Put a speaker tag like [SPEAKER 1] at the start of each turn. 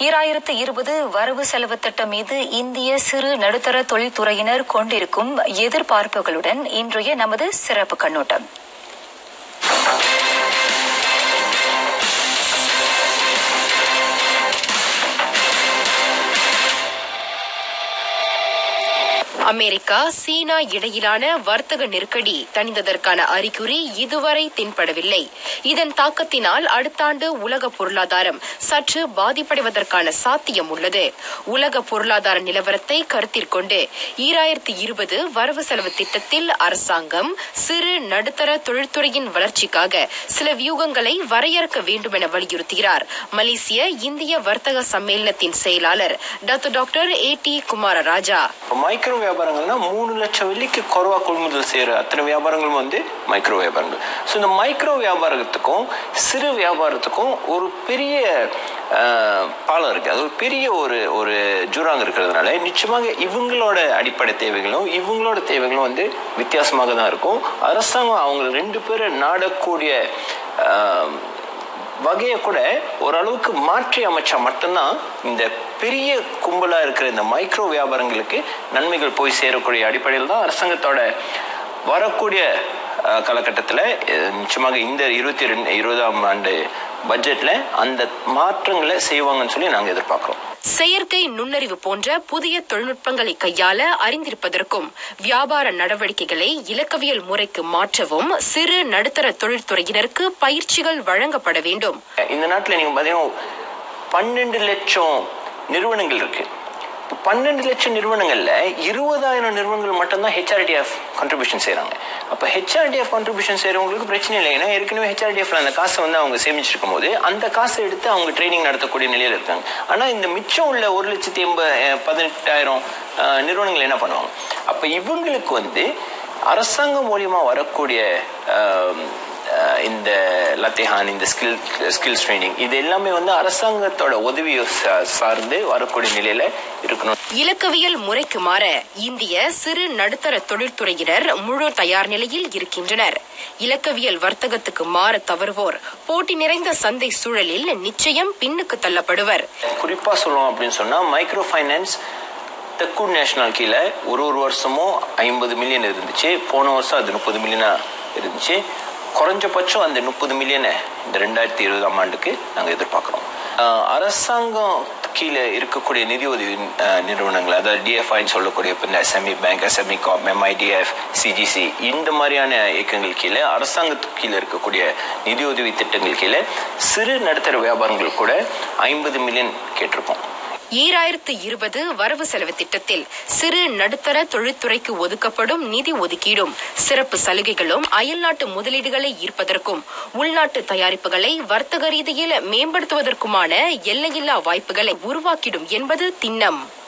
[SPEAKER 1] இராயிரத்து இருபது வரவு செலவு திட்டம் மீது இந்திய சிறு நடுத்தர தொழில்துறையினர் கொண்டிருக்கும் எதிர்பார்ப்புகளுடன் இன்றைய நமது சிறப்பு கண்ணோட்டம்
[SPEAKER 2] அமெரிக்கா சீனா இடையிலான வர்த்தக நெருக்கடி தணிந்ததற்கான அறிகுறி இதுவரை தென்படவில்லை இதன் தாக்கத்தினால் அடுத்த ஆண்டு உலக பொருளாதாரம் சற்று பாதிப்படைவதற்கான சாத்தியம் உள்ளது உலக பொருளாதார நிலவரத்தை கருத்தில் கொண்டு ஈராயிரத்தி இருபது வரவு செலவு திட்டத்தில் அரசாங்கம் சிறு நடுத்தர தொழில்துறையின் வளர்ச்சிக்காக சில வியூகங்களை வரையறுக்க வேண்டும் என வலியுறுத்துகிறார் மலேசிய இந்திய வர்த்தக சம்மேளனத்தின் செயலாளர் doctor doctor A T Kumararaja
[SPEAKER 3] இப்போ மைக்ரோ வியாபாரங்கள்னா மூணு லட்சம் வெள்ளிக்கு குறைவா கொள்முதல் செய்யற அத்தனை வியாபாரங்களும் வந்து மைக்ரோ வியாபாரங்கள் ஸோ இந்த மைக்ரோ வியாபாரத்துக்கும் சிறு வியாபாரத்துக்கும் ஒரு பெரிய ஆஹ், பாலம் இருக்கு அது ஒரு பெரிய ஒரு ஒரு ஜூராங்க இருக்கிறதுனால நிச்சயமாக இவங்களோட அடிப்படை தேவைகளும் இவங்களோட தேவைகளும் வந்து வித்தியாசமாக தான் இருக்கும் அரசாங்கம் அவங்க ரெண்டு பேரை நாடக்கூடிய ஆஹ், வகையை கூட ஓரளவுக்கு மாற்றி அமைச்சா மட்டும்தான் இந்த பெரிய கும்பலா இருக்கிற இந்த மைக்ரோ வியாபாரங்களுக்கு நன்மைகள் போய் சேரக்கூடிய அடிப்படையில் தான் அரசாங்கத்தோட வரக்கூடிய காலகட்டத்தில் நிச்சயமாக இந்த இருபத்தி ரெண்டு இருபதாம் ஆண்டு பட்ஜெட்ல அந்த மாற்றங்களை செய்வாங்கன்னு சொல்லி நாங்கள் எதிர்பார்க்குறோம்
[SPEAKER 2] செயற்கை நுண்ணறிவு போன்ற புதிய தொழில்நுட்பங்களை கையாள அறிந்திருப்பதற்கும் வியாபார நடவடிக்கைகளை இலக்கவியல் முறைக்கு மாற்றவும் சிறு நடுத்தர தொழில்துறையினருக்கு பயிற்சிகள் வழங்கப்பட வேண்டும்
[SPEAKER 3] இந்த நாட்டில் நீங்கள் பார்த்தீங்கன்னா பன்னெண்டு லட்சம் நிறுவனங்கள் இருக்கு இப்போ பன்னெண்டு லட்சம் நிறுவனங்கள்ல இருபதாயிரம் நிறுவனங்கள் மட்டும்தான் ஹெச்ஆர்டிஎஃப் கான்ட்ரிபியூஷன் செய்கிறாங்க அப்போ ஹெச்ஆர்டிஎஃப் கான்ட்ரிபியூஷன் செய்கிறவங்களுக்கு பிரச்சனை இல்லை ஏன்னா ஏற்கனவே ஹெச்ஆர்டிஎஃப்ல அந்த காசை வந்து அவங்க சேமிச்சிருக்கும் போது அந்த காசை எடுத்து அவங்க ட்ரைனிங் நடத்தக்கூடிய நிலையில் இருக்காங்க ஆனால் இந்த மிச்சம் உள்ள ஒரு லட்சத்தி எண்பது பதினெட்டாயிரம் அஹ், நிறுவனங்கள் என்ன பண்ணுவாங்க அப்போ இவங்களுக்கு வந்து அரசாங்கம் மூலியமா வரக்கூடிய அஹ், அஹ் இந்த லத்திஹான் இந்த ஸ்கில் ஸ்கில்ஸ் ட்ரைனிங் இது எல்லாமே வந்து அரசாங்கத்தோட உதவியை சா- சார்ந்து வரக்கூடிய நிலையில இருக்கணும்
[SPEAKER 2] இலக்கவியல் முறைக்கு மாற இந்திய சிறு நடுத்தர தொழில்துறையினர் முழு தயார் நிலையில் இருக்கின்றனர் இலக்கவியல் வர்த்தகத்துக்கு மாற தவறுவோர் போட்டி நிறைந்த சந்தை சூழலில் நிச்சயம் பின்னுக்கு தள்ளப்படுவர்
[SPEAKER 3] குறிப்பா சொல்லணும் அப்படின்னு சொன்னா மைக்ரோ ஃபைனான்ஸ் தெக்கூட் நேஷனல் கீழே ஒரு ஒரு வருஷமும் ஐம்பது மில்லியன் இருந்துச்சு போன வருஷம் அது முப்பது மில்லியனா இருந்துச்சு குறைஞ்சபட்சம் அந்த முப்பது மில்லியனை இந்த ரெண்டாயிரத்தி இருபதாம் ஆண்டுக்கு நாங்கள் எதிர்பார்க்குறோம் அரசாங்கம் கீழே இருக்கக்கூடிய நிதி உதவி அஹ், நிறுவனங்கள் அதாவது டிஎஃப்ஐன்னு சொல்லக்கூடிய இப்போ இந்த எஸ்எம்இ பேங்க் எஸ்எம்இ காப் எம்ஐடிஎஃப் சிஜிசி இந்த மாதிரியான இயக்கங்கள் கீழே அரசாங்கத்துக்கு கீழே இருக்கக்கூடிய நிதி உதவி திட்டங்கள் கீழே சிறு நடுத்தர வியாபாரங்கள் கூட ஐம்பது மில்லியன் கேட்டிருக்கோம்
[SPEAKER 2] ஈராயிரத்து இருபது வரவு செலவு திட்டத்தில் சிறு நடுத்தர தொழில்துறைக்கு ஒதுக்கப்படும் நிதி ஒதுக்கீடும் சிறப்பு சலுகைகளும் அயல்நாட்டு முதலீடுகளை ஈர்ப்பதற்கும் உள்நாட்டு தயாரிப்புகளை வர்த்தக ரீதியில் மேம்படுத்துவதற்குமான எல்லையில்லா வாய்ப்புகளை உருவாக்கிடும் என்பது திண்ணம்